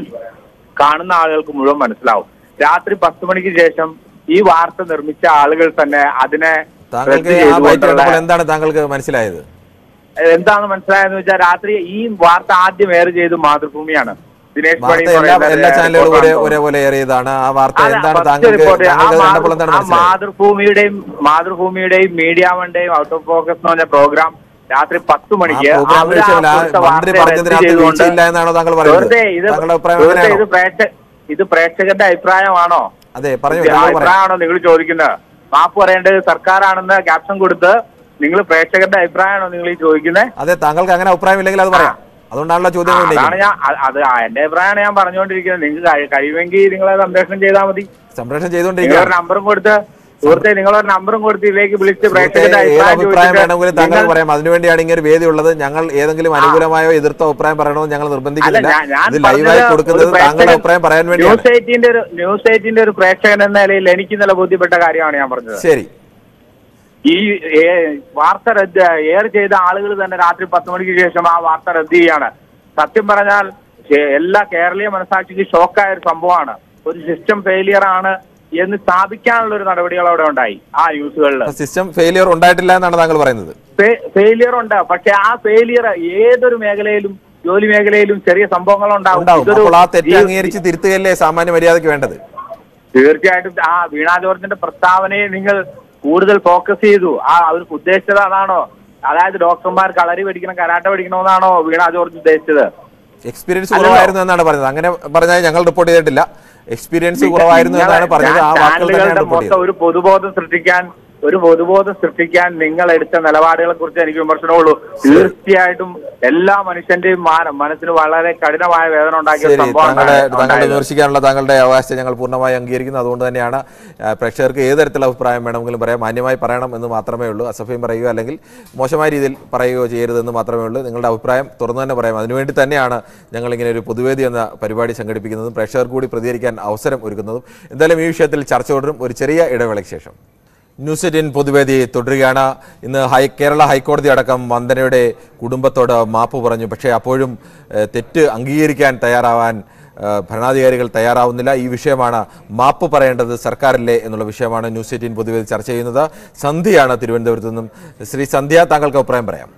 കാണുന്ന ആളുകൾക്ക് മുഴുവൻ മനസ്സിലാവും രാത്രി പത്ത് മണിക്ക് ശേഷം ഈ വാർത്ത നിർമ്മിച്ച ആളുകൾ തന്നെ അതിനെ താങ്കൾക്ക് റദ്ദ് ആ ബൈറ്റ് ചെയ്തുകൊണ്ടുള്ള- കണ്ടപ്പോൾ എന്താണ് താങ്കൾക്ക് മനസ്സിലായത് എന്താണ് മനസ്സിലായെന്ന് വെച്ചാൽ രാത്രി ഈ വാർത്ത ആദ്യം എയർ ചെയ്ത് മാതൃഭൂമിയാണ് ദിനേശ് വാർത്ത മണി എല്ലാ പറയുന്ന എല്ലാ ചാനലുകളും ഒരേ റിപ്പോർട്ടാണ് ഒരേപോലെ ഏറിയതാണ് ആ വാർത്ത അല്ല, എന്താണ് first താങ്കൾക്ക് report, ആ താങ്കൾക്ക് കണ്ടപ്പോൾ മാതൃ- എന്താണ് ആ മനസ്സിലായത് മാതൃഭൂമിയുടെയും മാതൃഭൂമിയുടെയും മീഡിയ വണ്ടേയും ഔട്ട് ഓഫ് ഫോക്കസ് എന്ന് പറഞ്ഞ പ്രോഗ്രാം രാത്രി പത്ത് മണിക്ക് ആ പ്രോഗ്രാം അവര് ആ വിഷയമല്ല. ആ കൊടുത്ത മന്ത്രി വാർത്തയെ പറഞ്ഞതിനകത്ത് റദ്ദ് ചെയ്തുകൊണ്ട് വീഴ്ചയില്ല എന്നാണോ താങ്കൾ പറയുന്നത്? സുഹൃത്തേ, ഇത് താങ്കളുടെ അഭിപ്രായം സുഹൃത്തേ, അങ്ങനെയാണോ? ഇത് പ്രേക്ഷക ഇത് പ്രേക്ഷകന്റെ അഭിപ്രായമാണോ അതെ പറഞ്ഞു ഇത് താങ്കൾ പറയാം അഭിപ്രായമാണോ നിങ്ങൾ ചോദിക്കുന്നത് മാപ്പ് പറയേണ്ടത് സർക്കാരാണെന്ന് ക്യാപ്ഷൻ കൊടുത്ത് നിങ്ങൾ പ്രേക്ഷകന്റെ അഭിപ്രായമാണോ നിങ്ങൾ ഈ ചോദിക്കുന്നത് അതെ താങ്കൾക്ക് അങ്ങനെ അഭിപ്രായമില്ലെങ്കിൽ അത് പറയാം അതുകൊണ്ടാണല്ലോ ചോദ്യം അതാണ് ഉന്നയിക്കുന്നത് ഞാൻ അ- അത് ആ എന്റെ അഭിപ്രായമാണ് ഞാൻ പറഞ്ഞുകൊണ്ടിരിക്കുന്നത് നിങ്ങൾക്ക് കഴി- കഴിയുമെങ്കിൽ നിങ്ങളെ സംരക്ഷണം ചെയ്താൽ മതി സംപ്രേഷണം നിങ്ങളൊരു ചെയ്തുകൊണ്ടിരിക്കുകയാണ് നമ്പറും കൊടുത്ത് സുഹൃത്തെ നിങ്ങളൊരു നമ്പറും കൊടുത്ത് ഇതിലേക്ക് വിളിച്ച് സുഹൃത്തേ, പ്രേക്ഷകരുടെ ഏത് അഭിപ്രായം അഭിപ്രായം ചോദിച്ചിട്ട് വേണമെങ്കിലും താങ്കൾ നിങ്ങൾ- പറയാം അതിനുവേണ്ടിയാണ് ഇങ്ങനെ ഒരു വേദി ഉള്ളത് ഞങ്ങൾ ഏതെങ്കിലും അനുകൂലമായോ എതിർത്തോ അഭിപ്രായം പറയണമെന്ന് ഞങ്ങൾ അല്ല നിർബന്ധിക്കുന്നില്ല ഞാൻ- ഞാൻ ഇത് ലൈവായി പറഞ്ഞത് കൊടുക്കുന്നത് ഒരു താങ്കളുടെ പ്രേക്ഷകൻ- അഭിപ്രായം പറയാൻ വേണ്ടിയാണ് ന്യൂസ് എയ്റ്റീന്റെ ഒരു ന്യൂസ് എയ്റ്റീന്റെ ഒരു പ്രേക്ഷകൻ എന്ന നിലയിൽ എനിക്ക് ഇന്നലെ ബോധ്യപ്പെട്ട കാര്യമാണ് ഞാൻ പറഞ്ഞത് ശരി ഈ ഏ- വാർത്ത റദ്ദ് എയർ ചെയ്ത ആളുകൾ തന്നെ രാത്രി പത്ത് മണിക്ക് ശേഷം ആ വാർത്ത റദ്ദ് ചെയ്യാണ് സത്യം പറഞ്ഞാൽ ശേ- എല്ലാ കേരളീയ മനസാക്ഷിക്ക് ഷോക്കായ ഒരു സംഭവമാണ് ഒരു സിസ്റ്റം ഫെയിലിയർ ആണ് എന്ന് സ്ഥാപിക്കാനുള്ള ഒരു നടപടികൾ അവിടെ ഉണ്ടായി ആ ന്യൂസുകളിൽ സിസ്റ്റം ഫെയിലിയർ ഉണ്ടായിട്ടില്ല എന്നാണ് താങ്കൾ പറയുന്നത് ഫെയിലിയർ ഉണ്ട് പക്ഷെ ആ ഫെയിലിയർ ഏതൊരു മേഖലയിലും ജോലി മേഖലയിലും ചെറിയ സംഭവങ്ങൾ ഉണ്ടാവും ഉണ്ടാവും ഇതൊരു അപ്പോൾ ആ തെറ്റ് ഈ- അംഗീകരിച്ച് തിരുത്തുകയല്ലേ സാമാന്യ മര്യാദയ്ക്ക് വേണ്ടത് തീർച്ചയായിട്ടും ആ വീണ ജോർജിന്റെ പ്രസ്താവനയെ നിങ്ങൾ കൂടുതൽ ഫോക്കസ് ചെയ്തു ആ അവർക്ക് ഉദ്ദേശിച്ചത് അതാണോ അതായത് ഡോക്ടർമാർ കളരി പഠിക്കണം കരാട്ട പഠിക്കണമെന്നാണോ വീണ ജോർജ് ഉദ്ദേശിച്ചത് എക്സ്പീരിയൻസ് അല്ലല്ലോ. കുറവായിരുന്നു എന്നാണ് പറഞ്ഞത് അങ്ങനെ പറഞ്ഞാൽ ഞങ്ങൾ റിപ്പോർട്ട് ചെയ്തിട്ടില്ല എക്സ്പീരിയൻസ് കുറവായിരുന്നു എന്നാണ് പറഞ്ഞത് ആ വാക്കുകൾ തന്നെയാണ് ചാനലുകളുടെ റിപ്പോർട്ട് മൊത്തം ചെയ്തത് ഒരു പൊതുബോധം സൃഷ്ടിക്കാൻ ഒരു പൊതുബോധം സൃഷ്ടിക്കാൻ നിങ്ങൾ എടുത്ത നിലപാടുകളെ കുറിച്ച് എനിക്ക് വിമർശനമുള്ളൂ തീർച്ചയായിട്ടും എല്ലാ മനുഷ്യന്റെയും മാനം മനസ്സിന് വളരെ കഠിനമായ വേദന ഉണ്ടാക്കിയ ശരി സംഭവം താങ്കളുടെ താങ്കളുടെ ഉണ്ടായത്. വിമർശിക്കാനുള്ള താങ്കളുടെ അവകാശത്തെ ഞങ്ങൾ പൂർണ്ണമായി അംഗീകരിക്കുന്നു അതുകൊണ്ട് തന്നെയാണ് ആ, പ്രേക്ഷകർക്ക് ഏത് തരത്തിലുള്ള അഭിപ്രായം വേണമെങ്കിലും പറയാം മാന്യമായി പറയണം എന്ന് മാത്രമേ ഉള്ളൂ അസഭ്യം പറയുകയോ അല്ലെങ്കിൽ മോശമായ രീതിയിൽ പറയുകയോ ചെയ്യരുതെന്ന് മാത്രമേ ഉള്ളൂ നിങ്ങളുടെ അഭിപ്രായം തുറന്നു തന്നെ പറയാം അതിനുവേണ്ടി തന്നെയാണ് ഞങ്ങൾ ഇങ്ങനെ ഒരു പൊതുവേദി എന്ന പരിപാടി സംഘടിപ്പിക്കുന്നതും പ്രേക്ഷകർക്ക് കൂടി പ്രതികരിക്കാൻ അവസരം ഒരുക്കുന്നതും എന്തായാലും ഈ വിഷയത്തിൽ ചർച്ച തുടരും ഒരു ചെറിയ ഇടവേളയ്ക്ക് ശേഷം ന്യൂസ് എയ്റ്റീൻ പൊതുവേദി തുടരുകയാണ് ഇന്ന് ഹൈ കേരള ഹൈക്കോടതി അടക്കം വന്ദനയുടെ കുടുംബത്തോട് മാപ്പ് പറഞ്ഞു പക്ഷേ അപ്പോഴും ഏഹ്, തെറ്റ് അംഗീകരിക്കാൻ തയ്യാറാവാൻ ഏഹ്, ഭരണാധികാരികൾ തയ്യാറാവുന്നില്ല ഈ വിഷയമാണ് മാപ്പ് പറയേണ്ടത് സർക്കാരല്ലേ എന്നുള്ള വിഷയമാണ് ന്യൂസ് എയ്റ്റീൻ പൊതുവേദി ചർച്ച ചെയ്യുന്നത് സന്ധ്യയാണ് തിരുവനന്തപുരത്ത് നിന്നും ശ്രീ സന്ധ്യ താങ്കൾക്ക് അഭിപ്രായം പറയാം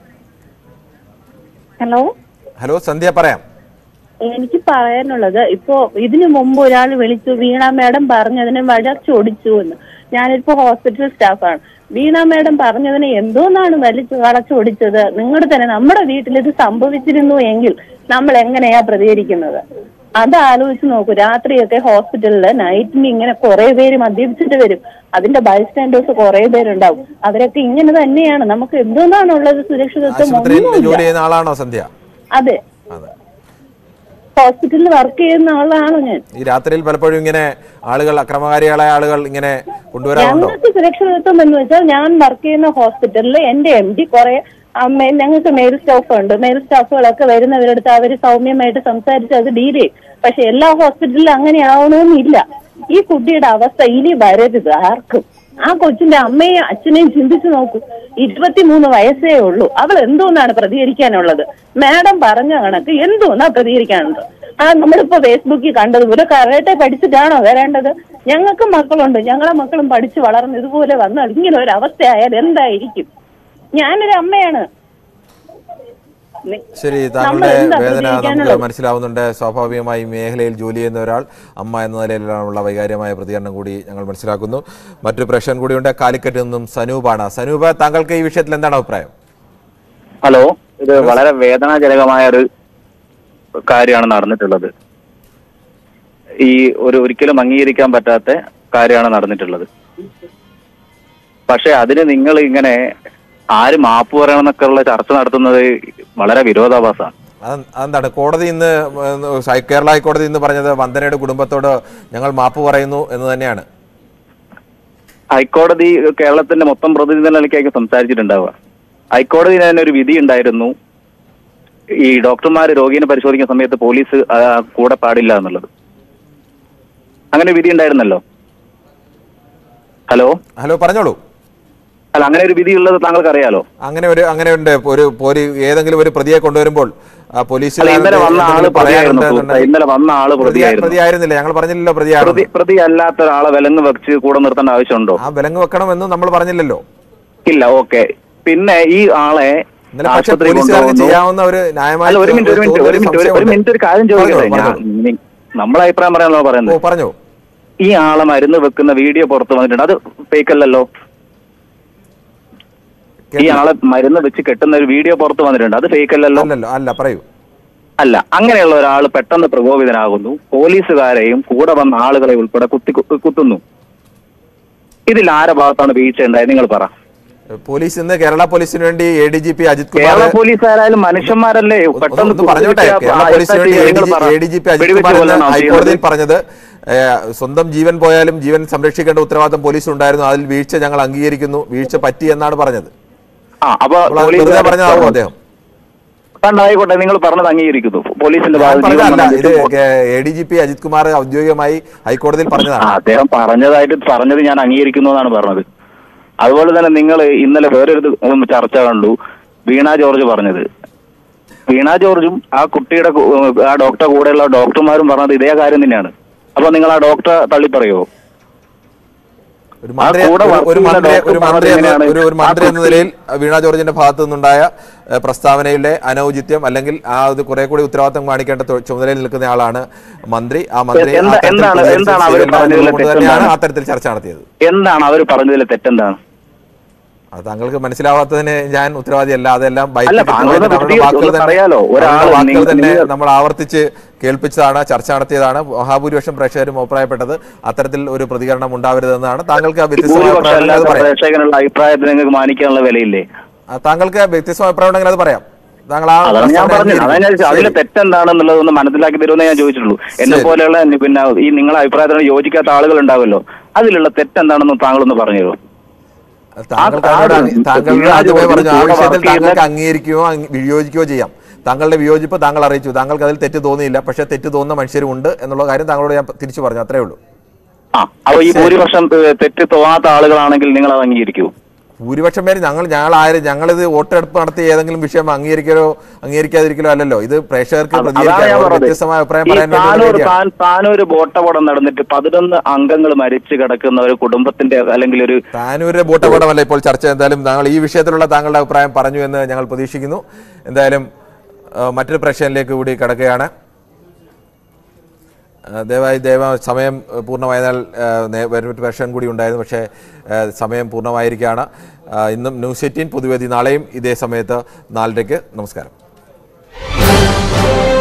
ഹലോ ഹലോ സന്ധ്യ പറയാം എനിക്ക് പറയാനുള്ളത് ഇപ്പോ ഇതിനു മുമ്പ് ഒരാൾ വിളിച്ചു വീണ മാഡം പറഞ്ഞതിന് വളച്ചൊടിച്ചു എന്ന് ഞാനിപ്പോ ഹോസ്പിറ്റൽ സ്റ്റാഫാണ് വീണ മാഡം പറഞ്ഞതിന് എന്തോന്നാണ് വലിച്ചു വളച്ചൊടിച്ചത് നിങ്ങളുടെ തന്നെ നമ്മുടെ വീട്ടിൽ ഇത് സംഭവിച്ചിരുന്നു എങ്കിൽ നമ്മൾ എങ്ങനെയാ പ്രതികരിക്കുന്നത് അത് ആലോചിച്ച് നോക്കൂ രാത്രിയൊക്കെ ഹോസ്പിറ്റലിൽ നൈറ്റിന് ഇങ്ങനെ കുറെ പേര് മദ്യപിച്ചിട്ട് വരും അതിന്റെ ബൈസ്റ്റാൻഡേഴ്സ് കുറെ പേരുണ്ടാവും അവരൊക്കെ ഇങ്ങനെ തന്നെയാണ് നമുക്ക് എന്തോന്നാണുള്ളത് സുരക്ഷിതത്വം ആശുപത്രിയിൽ ജോലി ഒന്നുമില്ല ചെയ്യുന്ന ആളാണോ സന്ധ്യ അതെ അതെ ഹോസ്പിറ്റലിൽ വർക്ക് ചെയ്യുന്ന ആളാണ് ഞാൻ ഈ രാത്രിയിൽ പലപ്പോഴും ഇങ്ങനെ ആളുകൾ അക്രമകാരികളായ ആളുകൾ ഇങ്ങനെ കൊണ്ടുവരാറുണ്ടോ ഞങ്ങൾക്ക് സുരക്ഷിതത്വം എന്ന് വെച്ചാൽ ഞാൻ വർക്ക് ചെയ്യുന്ന ഹോസ്പിറ്റലിൽ എന്റെ എം ഡി കുറെ ഞങ്ങൾക്ക് മെയിൽ സ്റ്റാഫ് ഉണ്ട് മെയിൽ സ്റ്റാഫുകളൊക്കെ വരുന്നവരടുത്ത് അവർ സൗമ്യമായിട്ട് സംസാരിച്ച് അത് ഡീൽ ചെയ്യും പക്ഷെ എല്ലാ ഹോസ്പിറ്റലിലും അങ്ങനെ ആവണമെന്നില്ല ഈ കുട്ടിയുടെ അവസ്ഥ ഇനി വരരുത് ആർക്കും ആ കൊച്ചിന്റെ അമ്മയും അച്ഛനെയും ചിന്തിച്ചു നോക്കൂ ഇരുപത്തിമൂന്ന് വയസ്സേ ഉള്ളൂ അവൾ എന്തോന്നാണ് പ്രതികരിക്കാനുള്ളത് മാഡം പറഞ്ഞ കണക്ക് എന്തോന്നാ പ്രതികരിക്കാനുള്ളത് ആ നമ്മളിപ്പോ ഫേസ്ബുക്കിൽ കണ്ടത് ഒരു കരാട്ടെ പഠിച്ചിട്ടാണോ വരേണ്ടത് ഞങ്ങൾക്ക് മക്കളുണ്ട് ഞങ്ങളെ മക്കളും പഠിച്ചു വളർന്ന് ഇതുപോലെ വന്നാൽ ഇങ്ങനെ ഒരു അവസ്ഥയായാൽ എന്തായിരിക്കും ഞാനൊരു അമ്മയാണ് നി- ശരി നമ്മൾ താങ്കളുടെ എന്താ വേദന നമുക്ക് പ്രതികരിക്കാനുള്ളത്? മനസ്സിലാവുന്നുണ്ട് സ്വാഭാവികമായി മേഖലയിൽ ജോലി ചെയ്യുന്ന ഒരാൾ അമ്മ എന്ന നിലയിലുള്ള വൈകാര്യമായ പ്രതികരണം കൂടി ഞങ്ങൾ മനസ്സിലാക്കുന്നു മറ്റൊരു പ്രശ്നം കൂടിയുണ്ട് കാലിക്കറ്റ് നിന്നും സനൂപാണ് സനൂപ് താങ്കൾക്ക് ഈ വിഷയത്തിൽ എന്താണ് അഭിപ്രായം ഹലോ ഇത് വളരെ വേദനാജനകമായ ഒരു കാര്യമാണ് നടന്നിട്ടുള്ളത് ഈ ഒരു ഒരിക്കലും അംഗീകരിക്കാൻ പറ്റാത്ത കാര്യമാണ് നടന്നിട്ടുള്ളത് പക്ഷെ അതിന് നിങ്ങൾ ഇങ്ങനെ ആര് മാപ്പ് പറയണമെന്നൊക്കെ ഉള്ള ചർച്ച നടത്തുന്നത് വളരെ വിരോധാഭാസമാണ് അത് അതെന്താണ് കോടതി ഇന്ന് ഏഹ്, ഹൈ- കേരള ഹൈക്കോടതി ഇന്ന് പറഞ്ഞത് വന്ദനയുടെ കുടുംബത്തോട് ഞങ്ങൾ മാപ്പ് പറയുന്നു എന്ന് തന്നെയാണ് ഹൈക്കോടതി കേരളത്തിന്റെ മൊത്തം പ്രതിനിധി നിലയ്ക്കായിരിക്കും സംസാരിച്ചിട്ടുണ്ടാവുക ഹൈക്കോടതിയിൽ തന്നെ ഒരു വിധി ഉണ്ടായിരുന്നു ഈ ഡോക്ടർമാർ രോഗിയെ പരിശോധിക്കുന്ന സമയത്ത് പോലീസ് ആ, കൂടെ പാടില്ല എന്നുള്ളത് അങ്ങനെ വിധി ഉണ്ടായിരുന്നല്ലോ ഹലോ ഹലോ പറഞ്ഞോളൂ അല്ല അങ്ങനെ ഒരു വിധി ഉള്ളത് താങ്കൾക്ക് അറിയാലോ അങ്ങനെ ഒരു അങ്ങനെ ഉണ്ട് ഒരു പോലീ ഏതെങ്കിലും ഒരു പ്രതിയെ കൊണ്ടുവരുമ്പോൾ ആ പോലീസിൽ അല്ല ഇന്നലെ വന്ന ആള് പ്രതിയായിരുന്നു സുഹൃത്തേ. ഇന്നലെ വന്ന ആള് പ്രതിയായിരുന്നു പ്രതിയായിരുന്നില്ല ഞങ്ങൾ പറഞ്ഞില്ലല്ലോ പ്രതി പ്രതിയാണ് പ്രതി അല്ലാത്ത ഒരാളെ വിലങ്ങ് വെച്ച് കൂടെ നിർത്തേണ്ട ആവശ്യമുണ്ടോ ആ വിലങ്ങ് വെക്കണമെന്ന് നമ്മൾ പറഞ്ഞില്ലല്ലോ ഇല്ല ഓക്കെ പിന്നെ ഈ ആളെ ഇന്നലെ പക്ഷേ ആശുപത്രി പോലീസുകാർക്ക് കൊണ്ടുവന്നു ചെയ്യാവുന്ന ഒരു ന്യായമായ അല്ല ഒരു മിനിറ്റ് ഒരു മിനിറ്റ് ഒരു മിനിറ്റ് ഒരു- ഒരു മിനിറ്റ് ഒരു കാര്യം ചോദിക്കട്ടെ പറഞ്ഞോ, ഞാൻ നി- നമ്മളെ അഭിപ്രായം പറയാനല്ലോ ഓ പറയുന്നത് പറഞ്ഞോ ഈ ആളെ മരുന്ന് വെക്കുന്ന വീഡിയോ പുറത്ത് വന്നിട്ടുണ്ട് അത് ഫേക്ക് അല്ലല്ലോ ഈ ആളെ മരുന്ന് വെച്ച് കെട്ടുന്ന ഒരു വീഡിയോ പുറത്ത് വന്നിട്ടുണ്ട് അത് ഫേക്ക് അല്ലല്ലോ അല്ലല്ലോ അല്ല പറയൂ അല്ല അങ്ങനെയുള്ള ഒരാൾ പെട്ടെന്ന് പ്രകോപിതനാകുന്നു പോലീസുകാരെയും കൂടെ വന്ന ആളുകളെ ഉൾപ്പെടെ കുത്തി കു- കുത്തുന്നു ഇതിൽ ആരെ ഭാഗത്താണ് വീഴ്ച ഉണ്ടായത് നിങ്ങൾ പറ പോലീസ് ഇന്ന് കേരള പോലീസിന് വേണ്ടി A D G P Ajith Kumar Kerala പോലീസുകാരായാലും മനുഷ്യന്മാരല്ലേ പെട്ടെന്ന് ഒന്ന് പറഞ്ഞോട്ടെ കുത്തിവെച്ച കേരള ആ പോലീസിന് വേണ്ടി നിങ്ങൾ പറ. A D G P Ajith വെടിവെച്ച് കുമാർ ഇന്ന് കൊല്ലണോ ഹൈക്കോടതിയിൽ ചെയ്യുന്നത്? പറഞ്ഞത് ഏ, സ്വന്തം ജീവൻ പോയാലും ജീവൻ സംരക്ഷിക്കേണ്ട ഉത്തരവാദിത്തം പോലീസ് ഉണ്ടായിരുന്നു അതിൽ വീഴ്ച ഞങ്ങൾ അംഗീകരിക്കുന്നു വീഴ്ച പറ്റി എന്നാണ് പറഞ്ഞത് ആ അപ്പൊ അപ്പോൾ അത് വെറുതെ പറഞ്ഞതാവും അദ്ദേഹം കണ്ടായിക്കോട്ടെ നിങ്ങൾ പറഞ്ഞത് അംഗീകരിക്കുന്നു പോലീസിന്റെ ഞാൻ ഭാഗത്ത് ജീവൻ പറഞ്ഞതല്ല ഇത് സംരക്ഷിച്ചു. A D G P Ajith Kumar ഔദ്യോഗികമായി ഹൈക്കോടതിയിൽ ആ, പറഞ്ഞതാണ് അദ്ദേഹം പറഞ്ഞതായിട്ട് പറഞ്ഞത് ഞാൻ അംഗീകരിക്കുന്നു എന്നാണ് പറഞ്ഞത് അതുപോലെ തന്നെ നിങ്ങൾ ഇന്നലെ വേറൊരു ഇത് ഒന്ന് ചർച്ച കണ്ടു വീണ ജോർജ് പറഞ്ഞത് വീണ ജോർജും ആ കുട്ടിയുടെ കു- ആ ഡോക്ടറെ കൂടെയുള്ള ഡോക്ടർമാരും പറഞ്ഞത് ഇതേ കാര്യം തന്നെയാണ് അപ്പൊ നിങ്ങൾ ആ ഡോക്ടറെ തള്ളി പറയുമോ ഒരു മന്ത്രി കൂടെ ഒരു- ഒരു വർക്ക് മന്ത്രി ചെയ്യുന്ന ഒരു മന്ത്രി എന്ന ഡോക്ടർമാർ ഒരു ഒരു മന്ത്രി എന്ന എങ്ങനെയാണ് നിലയിൽ വീണ ജോർജിന്റെ ഭാഗത്തു നിന്നുണ്ടായ ഏഹ്, പ്രസ്താവനയിലെ അനൗചിത്യം അല്ലെങ്കിൽ ആ ഇത് കുറെ കൂടി ഉത്തരവാദിത്തം കാണിക്കേണ്ട തു- ചുമതലയിൽ നിൽക്കുന്ന ആളാണ് മന്ത്രി ആ മന്ത്രി ആ എന്താ- തരത്തിൽ എന്താണ്- പ്രതികരിച്ചത് എന്താണ് അവർ ശരിയല്ല പറഞ്ഞതിലെ എന്നുള്ളത് കൊണ്ട് തന്നെയാണ് തെറ്റെന്താണ്? ആ തരത്തിൽ ചർച്ച നടത്തിയത് എന്താണ് അവർ പറഞ്ഞതിലെ തെറ്റെന്താണ് അത് താങ്കൾക്ക് മനസ്സിലാവാത്തതിന് ഞാൻ ഉത്തരവാദിയല്ല അതെല്ലാം ബൈക്കിൽ അല്ല, താങ്കളുടെ അവരുടെ വ്യക്തി വാക്കുകൾ ഒന്ന് തന്നെ- പറയാലോ. ഒരാൾ അവരുടെ വാക്കുകൾ നിങ്ങൾ- തന്നെ നിങ്ങൾ- നമ്മൾ ആവർത്തിച്ച് കേൾപ്പിച്ചതാണ് ചർച്ച നടത്തിയതാണ് മഹാഭൂരിപക്ഷം പ്രേക്ഷകരും അഭിപ്രായപ്പെട്ടത് അത്തരത്തിൽ ഒരു പ്രതികരണം ഉണ്ടാവരുതെന്നാണ് താങ്കൾക്ക് വ്യത്യസ്തമായ ഭൂരിപക്ഷം അഭിപ്രായം ഉണ്ടെങ്കിൽ അത് അല്ലാത്ത പറയാം പ്രേക്ഷകനുള്ള അഭിപ്രായത്തിന് നിങ്ങൾക്ക് മാനിക്കാനുള്ള വിലയില്ലേ ആ, താങ്കൾക്ക് വ്യത്യസ്തമായ അഭിപ്രായം ഉണ്ടെങ്കിൽ അത് പറയാം താങ്കൾ ആ അതാണ് ഞാൻ പ്രസ്താവന പറഞ്ഞത് അതാണ് ഞാൻ ചോദിച്ചത്. അതിലെ ശരി. തെറ്റെന്താണെന്നുള്ളത് ഒന്ന് മനസ്സിലാക്കി തരുമെന്ന് ഞാൻ ചോദിച്ചിട്ടുള്ളൂ എന്നെ ശരി. പോലെയുള്ള പിന്നെ ഈ നിങ്ങളെ അഭിപ്രായത്തിനോട് യോജിക്കാത്ത ആളുകൾ ഉണ്ടാവുമല്ലോ അതിലുള്ള തെറ്റെന്താണെന്ന് താങ്കളൊന്ന് പറഞ്ഞു തരുമോ താങ്കൾക്ക് ആ- അതിനോട് ആ- അംഗീ- താങ്കളുടെ നിങ്ങൾ ആദ്യമേ ഒരു പറഞ്ഞു ആ കൂടെ വിഷയത്തിൽ work ചെയ്യുന്ന- താങ്കൾക്ക് അംഗീകരിക്കുകയോ അംഗീ- വിയോജിക്കുകയോ ചെയ്യാം താങ്കളുടെ വിയോജിപ്പ് താങ്കൾ അറിയിച്ചു താങ്കൾക്ക് അതിൽ തെറ്റ് തോന്നിയില്ല പക്ഷേ തെറ്റ് തോന്നുന്ന മനുഷ്യരും ഉണ്ട് എന്നുള്ള കാര്യം താങ്കളോട് ഞാൻ തിരിച്ചു പറഞ്ഞു അത്രേ ഉള്ളൂ ആ അപ്പൊ ഈ ശരി. ഭൂരിപക്ഷം ഏഹ്, തെറ്റ് തോന്നാത്ത ആളുകളാണെങ്കിൽ നിങ്ങൾ അത് അംഗീകരിക്കൂ ഭൂരിപക്ഷം പേര് ഞങ്ങൾ ഞങ്ങൾ ആരും ഞങ്ങളിത് വോട്ടെടുപ്പ് നടത്തി ഏതെങ്കിലും വിഷയം അംഗീകരിക്കലോ അംഗീകരിക്കാതിരിക്കലോ അല്ലല്ലോ ഇത് പ്രേക്ഷകർക്ക് അത് അതാണ് പ്രതികരിക്കാൻ ഞാൻ ഒരു പറഞ്ഞത് വ്യത്യസ്തമായ അഭിപ്രായം ഈ പറയാൻ വേണ്ടി താനൂർ വേണ്ടിയാണ്. താൻ താനൂര് ബോട്ടപടം നടന്നിട്ട് പതിനൊന്ന് അംഗങ്ങൾ മരിച്ചു കിടക്കുന്ന ഒരു കുടുംബത്തിന്റെ അല്ലെങ്കിൽ ഒരു താനൂരിലെ ബോട്ടപടമല്ല ഇപ്പോൾ ചർച്ച എന്തായാലും താങ്കൾ ഈ വിഷയത്തിലുള്ള താങ്കളുടെ അഭിപ്രായം പറഞ്ഞു എന്ന് ഞങ്ങൾ പ്രതീക്ഷിക്കുന്നു എന്തായാലും ആ, മറ്റൊരു പ്രശ്നത്തിലേക്ക് കൂടി കിടക്കുകയാണ് ആ, ദയവായി ദയവ സമയം ആ, പൂർണ്ണമായതിനാൽ ആ, നേ- മറ്റൊരു പ്രശ്നം കൂടി ഉണ്ടായിരുന്നു പക്ഷേ ആ, സമയം പൂർണ്ണമായിരിക്കുകയാണ് ആ, ഇന്നും ന്യൂസ് എയ്റ്റീൻ പൊതുവേദി നാളെയും ഇതേ സമയത്ത് നാലരയ്ക്ക് നമസ്കാരം